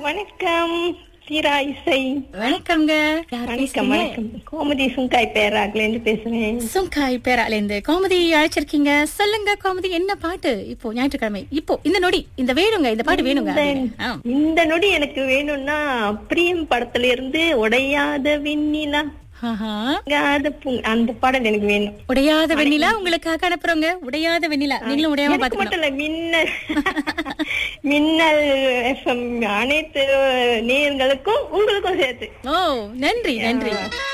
வணக்கம் சீரா இசை வணக்கம்ங்க யார் வணக்கம் பேசுறீங்க வணக்கம் கோமதி சுங்காய் பேராக்ல இருந்து பேசுறேன் சுங்காய் பேரால இருந்து கோமதி அழைச்சிருக்கீங்க சொல்லுங்க கோமதி என்ன பாட்டு இப்போ ஞாயிற்றுக்கிழமை இப்போ இந்த நொடி இந்த வேணுங்க இந்த பாட்டு வேணுங்க அப்படின்னு. ஆ. இந்த நொடி எனக்கு வேணும்னா பிரியம் படத்துல இருந்து உடையாத விண்ணிலா ஆஹா. உடையாத பூ- அந்த பாடல் எனக்கு வேணும் உடையாத வெண்ணிலா உங்களுக்காக அனுப்புறோங்க உடையாத வெண்ணிலா நீங்களும் உடையாம எனக்கு பாத்துக்கணும் மட்டும் இல்ல மின்னல் மின்னல் எஃப்எம் அனைத்து நேயர்களுக்கும் உங்களுக்கும் சேர்த்து ஓ நன்றி நன்றி